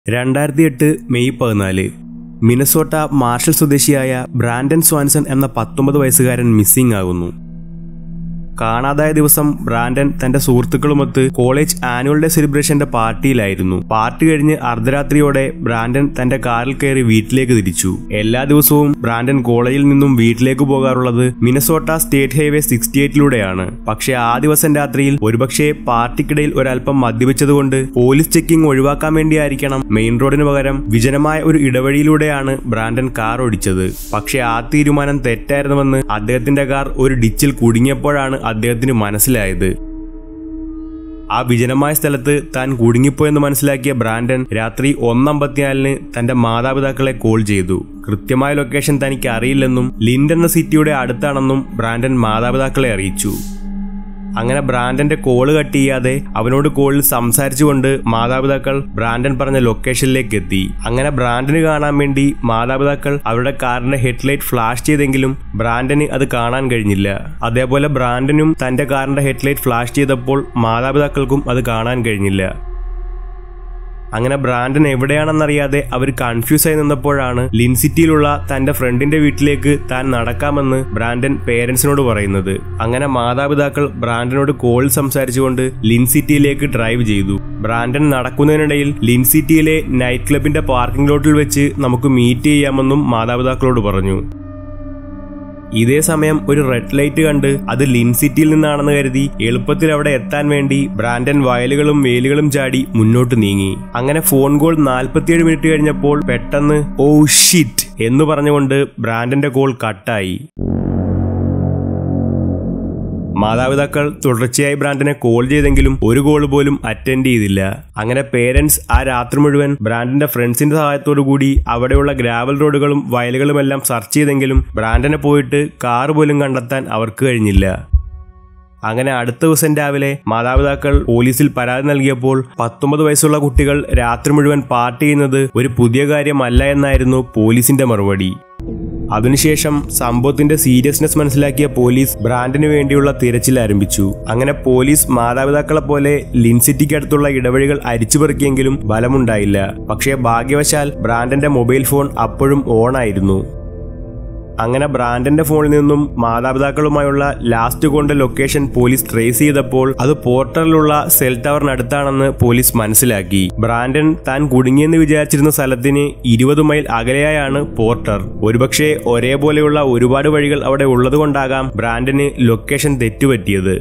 രണ്ടായിരത്തി എട്ട് മെയ് പതിനാല് മിനസോട്ട മാർഷൽ സ്വദേശിയായ ബ്രാൻഡൻ സ്വാൻസൺ എന്ന പത്തൊമ്പത് വയസ്സുകാരൻ മിസ്സിംഗ് ആകുന്നു കാണാതായ ദിവസം ബ്രാൻഡൻ തന്റെ സുഹൃത്തുക്കളുമൊത്ത് കോളേജ് ആനുവൽ ഡേ സെലിബ്രേഷന്റെ പാർട്ടിയിലായിരുന്നു പാർട്ടി കഴിഞ്ഞ് അർദ്ധരാത്രിയോടെ ബ്രാൻഡൻ തന്റെ കാറിൽ കയറി വീട്ടിലേക്ക് തിരിച്ചു എല്ലാ ദിവസവും ബ്രാൻഡൻ കോളേജിൽ നിന്നും വീട്ടിലേക്ക് പോകാറുള്ളത് മിനസോട്ട സ്റ്റേറ്റ് ഹൈവേ സിക്സ്റ്റി എയ്റ്റിലൂടെയാണ് പക്ഷേ ആ ദിവസം രാത്രിയിൽ ഒരുപക്ഷെ പാർട്ടിക്കിടയിൽ ഒരല്പം മദ്യപിച്ചതുകൊണ്ട് പോലീസ് ചെക്കിംഗ് ഒഴിവാക്കാൻ വേണ്ടിയായിരിക്കണം മെയിൻ റോഡിന് പകരം വിജനമായ ഒരു ഇടവഴിയിലൂടെയാണ് ബ്രാൻഡൻ കാർ ഓടിച്ചത് പക്ഷേ ആ തീരുമാനം തെറ്റായിരുന്നുവെന്ന് അദ്ദേഹത്തിന്റെ കാർ ഒരു ഡിച്ചിൽ കുടുങ്ങിയപ്പോഴാണ് അദ്ദേഹത്തിന് മനസ്സിലായത് ആ വിജനമായ സ്ഥലത്ത് താൻ കുടുങ്ങിപ്പോയെന്ന് മനസ്സിലാക്കിയ ബ്രാൻഡൻ രാത്രി ഒന്നമ്പത്തിനാലിന് തന്റെ മാതാപിതാക്കളെ കോൾ ചെയ്തു കൃത്യമായ ലൊക്കേഷൻ തനിക്ക് അറിയില്ലെന്നും ലിൻഡ് എന്ന സിറ്റിയുടെ അടുത്താണെന്നും ബ്രാൻഡൻ മാതാപിതാക്കളെ അറിയിച്ചു അങ്ങനെ ബ്രാൻഡന്റെ കോള് കട്ട് ചെയ്യാതെ അവനോട് കോളിൽ സംസാരിച്ചുകൊണ്ട് മാതാപിതാക്കൾ ബ്രാൻഡൻ പറഞ്ഞ ലൊക്കേഷനിലേക്ക് എത്തി അങ്ങനെ ബ്രാൻഡന് കാണാൻ വേണ്ടി മാതാപിതാക്കൾ അവരുടെ കാറിന്റെ ഹെഡ്ലൈറ്റ് ഫ്ലാഷ് ചെയ്തെങ്കിലും ബ്രാൻഡന് അത് കാണാൻ കഴിഞ്ഞില്ല അതേപോലെ ബ്രാൻഡനും തന്റെ കാറിന്റെ ഹെഡ്ലൈറ്റ് ഫ്ലാഷ് ചെയ്തപ്പോൾ മാതാപിതാക്കൾക്കും അത് കാണാൻ കഴിഞ്ഞില്ല അങ്ങനെ ബ്രാൻഡൻ എവിടെയാണെന്നറിയാതെ അവർ കൺഫ്യൂസ് ആയി നിന്നപ്പോഴാണ് ലിൻസിറ്റിയിലുള്ള തന്റെ ഫ്രണ്ടിന്റെ വീട്ടിലേക്ക് താൻ നടക്കാമെന്ന് ബ്രാൻഡൻ പേരൻസിനോട് പറയുന്നത് അങ്ങനെ മാതാപിതാക്കൾ ബ്രാൻഡനോട് കോൾ സംസാരിച്ചുകൊണ്ട് ലിൻസിറ്റിയിലേക്ക് ഡ്രൈവ് ചെയ്തു ബ്രാൻഡൻ നടക്കുന്നതിനിടയിൽ ലിൻസിറ്റിയിലെ നൈറ്റ് ക്ലബിന്റെ പാർക്കിംഗ് ലോട്ടിൽ വെച്ച് നമുക്ക് മീറ്റ് ചെയ്യാമെന്നും മാതാപിതാക്കളോട് പറഞ്ഞു ഇതേ സമയം ഒരു റെഡ് ലൈറ്റ് കണ്ട് അത് ലിൻസിറ്റിയിൽ നിന്നാണെന്ന് കരുതി എളുപ്പത്തിൽ അവിടെ എത്താൻ വേണ്ടി ബ്രാൻഡൻ വയലുകളും വേലുകളും ചാടി മുന്നോട്ട് നീങ്ങി അങ്ങനെ ഫോൺ കോൾ നാൽപ്പത്തിയേഴ് മിനിറ്റ് കഴിഞ്ഞപ്പോൾ പെട്ടെന്ന് ഓ ഷിറ്റ് എന്ന് പറഞ്ഞുകൊണ്ട് ബ്രാൻഡന്റെ കോൾ കട്ടായി മാതാപിതാക്കൾ തുടർച്ചയായി ബ്രാൻഡിനെ കോൾ ചെയ്തെങ്കിലും ഒരു കോൾ പോലും അറ്റൻഡ് ചെയ്തില്ല അങ്ങനെ പേരൻസ് ആ രാത്രി മുഴുവൻ ബ്രാൻഡിന്റെ ഫ്രണ്ട്സിന്റെ സഹായത്തോടു കൂടി അവിടെയുള്ള ഗ്രാവൽ റോഡുകളും വയലുകളുമെല്ലാം സെർച്ച് ചെയ്തെങ്കിലും ബ്രാൻഡിനെ പോയിട്ട് കാർ പോലും കണ്ടെത്താൻ അവർക്ക് കഴിഞ്ഞില്ല അങ്ങനെ അടുത്ത ദിവസം രാവിലെ മാതാപിതാക്കൾ പോലീസിൽ പരാതി നൽകിയപ്പോൾ പത്തൊമ്പത് വയസ്സുള്ള കുട്ടികൾ രാത്രി മുഴുവൻ പാർട്ടി ചെയ്യുന്നത് ഒരു പുതിയ കാര്യമല്ല എന്നായിരുന്നു പോലീസിന്റെ മറുപടി അതിനുശേഷം സംഭവത്തിന്റെ സീരിയസ്നെസ് മനസ്സിലാക്കിയ പോലീസ് ബ്രാൻഡിന് വേണ്ടിയുള്ള തിരച്ചിൽ ആരംഭിച്ചു അങ്ങനെ പോലീസ് മാതാപിതാക്കളെ പോലെ ലിൻസിറ്റിക്ക് അടുത്തുള്ള ഇടവഴികൾ അരിച്ചുപെറുക്കിയെങ്കിലും ഫലമുണ്ടായില്ല പക്ഷേ ഭാഗ്യവശാൽ ബ്രാൻഡന്റെ മൊബൈൽ ഫോൺ അപ്പോഴും ഓൺ ആയിരുന്നു അങ്ങനെ ബ്രാൻഡന്റെ ഫോണിൽ നിന്നും മാതാപിതാക്കളുമായുള്ള ലാസ്റ്റ് കൊണ്ട ലൊക്കേഷൻ പോലീസ് ട്രേസ് ചെയ്തപ്പോൾ അത് പോർട്ടറിലുള്ള സെൽ ടവറിനടുത്താണെന്ന് പോലീസ് മനസ്സിലാക്കി ബ്രാൻഡൻ താൻ കുടുങ്ങിയെന്ന് വിചാരിച്ചിരുന്ന സ്ഥലത്തിന് ഇരുപത് മൈൽ അകലെയായാണ് പോർട്ടർ ഒരുപക്ഷെ ഒരേപോലെയുള്ള ഒരുപാട് വഴികൾ അവിടെ ഉള്ളതുകൊണ്ടാകാം ബ്രാൻഡന് ലൊക്കേഷൻ തെറ്റുപറ്റിയത്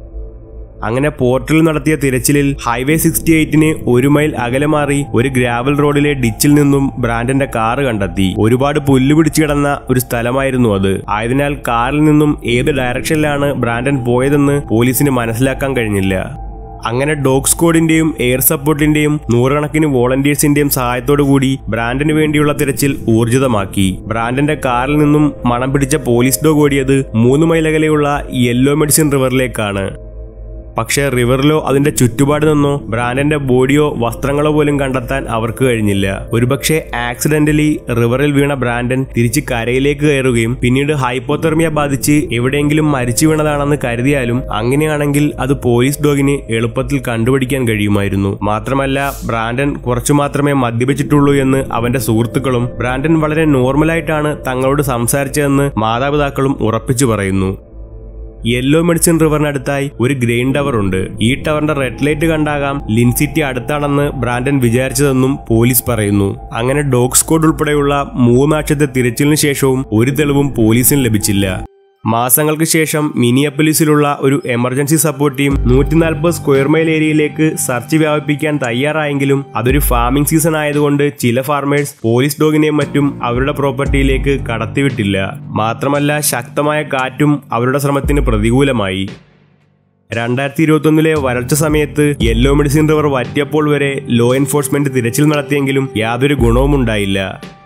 അങ്ങനെ പോർട്ടലിൽ നടത്തിയ തിരച്ചിലിൽ ഹൈവേ സിക്സ്റ്റി എയ്റ്റിന് ഒരു മൈൽ അകലെ മാറി ഒരു ഗ്രാവൽ റോഡിലെ ഡിച്ചിൽ നിന്നും ബ്രാൻഡന്റെ കാറ് കണ്ടെത്തി ഒരുപാട് പുല്ല് പിടിച്ചു കിടന്ന ഒരു സ്ഥലമായിരുന്നു അത് ആയതിനാൽ കാറിൽ നിന്നും ഏത് ഡയറക്ഷനിലാണ് ബ്രാൻഡൻ പോയതെന്ന് പോലീസിന് മനസ്സിലാക്കാൻ കഴിഞ്ഞില്ല അങ്ങനെ ഡോഗ് സ്ക്വാഡിന്റെയും എയർ സപ്പോർട്ടിന്റെയും നൂറുകണക്കിന് വോളണ്ടിയേഴ്സിന്റെയും സഹായത്തോടു കൂടി ബ്രാൻഡിന് വേണ്ടിയുള്ള തിരച്ചിൽ ഊർജിതമാക്കി ബ്രാൻഡിന്റെ കാറിൽ നിന്നും മണം പിടിച്ച പോലീസ് ഡോഗ് ഓടിയത് മൂന്ന് മൈൽ അകലെയുള്ള യെല്ലോ മെഡിസിൻ റിവറിലേക്കാണ് പക്ഷേ റിവറിലോ അതിന്റെ ചുറ്റുപാട് നിന്നോ ബ്രാൻഡന്റെ ബോഡിയോ വസ്ത്രങ്ങളോ പോലും കണ്ടെത്താൻ അവർക്ക് കഴിഞ്ഞില്ല ഒരുപക്ഷെ ആക്സിഡന്റലി റിവറിൽ വീണ ബ്രാൻഡൻ തിരിച്ച് കരയിലേക്ക് കയറുകയും പിന്നീട് ഹൈപ്പോതെർമിയ ബാധിച്ച് എവിടെയെങ്കിലും മരിച്ചു വീണതാണെന്ന് കരുതിയാലും അങ്ങനെയാണെങ്കിൽ അത് പോലീസ് ഡോഗിന് എളുപ്പത്തിൽ കണ്ടുപിടിക്കാൻ കഴിയുമായിരുന്നു മാത്രമല്ല ബ്രാൻഡൻ കുറച്ചു മാത്രമേ മദ്യപിച്ചിട്ടുള്ളൂ എന്ന് അവന്റെ സുഹൃത്തുക്കളും ബ്രാൻഡൻ വളരെ നോർമലായിട്ടാണ് തങ്ങളോട് സംസാരിച്ചതെന്ന് മാതാപിതാക്കളും ഉറപ്പിച്ചു പറയുന്നു യെല്ലോ മെഡിസിൻ റിവറിനടുത്തായി ഒരു ഗ്രെയിൻ ടവർ ഉണ്ട് ഈ ടവറിന്റെ റെഡ് ലൈറ്റ് കണ്ടാകാം ലിൻസിറ്റി അടുത്താണെന്ന് ബ്രാൻഡൻ വിചാരിച്ചതെന്നും പോലീസ് പറയുന്നു അങ്ങനെ ഡോഗ് സ്ക്വാഡ് ഉൾപ്പെടെയുള്ള മൂന്നാഴ്ചത്തെ തിരച്ചിലിന് ശേഷവും ഒരു തെളിവും പോലീസിന് ലഭിച്ചില്ല മാസങ്ങൾക്ക് ശേഷം മിനിയപ്പലിസിലുള്ള ഒരു എമർജൻസി സപ്പോർട്ട് ടീം നൂറ്റി നാൽപ്പത് സ്ക്വയർ മൈൽ ഏരിയയിലേക്ക് സെർച്ച് വ്യാപിപ്പിക്കാൻ തയ്യാറായെങ്കിലും അതൊരു ഫാമിംഗ് സീസൺ ആയതുകൊണ്ട് ചില ഫാർമേഴ്സ് പോലീസ് ഡോഗിനെയും മറ്റും അവരുടെ പ്രോപ്പർട്ടിയിലേക്ക് കടത്തിവിട്ടില്ല മാത്രമല്ല ശക്തമായ കാറ്റും അവരുടെ ശ്രമത്തിന് പ്രതികൂലമായി രണ്ടായിരത്തി ഇരുപത്തൊന്നിലെ വരൾച്ച സമയത്ത് യെല്ലോ മെഡിസിൻ റിവർ വറ്റിയപ്പോൾ വരെ ലോ എൻഫോഴ്സ്മെന്റ് തിരച്ചിൽ നടത്തിയെങ്കിലും യാതൊരു ഗുണവും ഉണ്ടായില്ല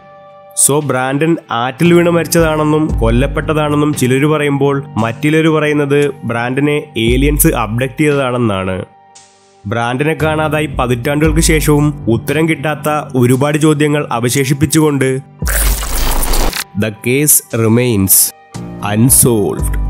സോ ബ്രാൻഡൻ ആറ്റിൽ വീണ് മരിച്ചതാണെന്നും കൊല്ലപ്പെട്ടതാണെന്നും ചിലർ പറയുമ്പോൾ മറ്റിലർ പറയുന്നത് ബ്രാൻഡനെ ഏലിയൻസ് അബ്ഡക്റ്റ് ചെയ്തതാണെന്നാണ് ബ്രാൻഡിനെ കാണാതായി പതിറ്റാണ്ടുകൾക്ക് ശേഷവും ഉത്തരം കിട്ടാത്ത ഒരുപാട് ചോദ്യങ്ങൾ അവശേഷിപ്പിച്ചുകൊണ്ട് ദ കേസ് റിമെയിൻസ് അൺസോൾവ്ഡ്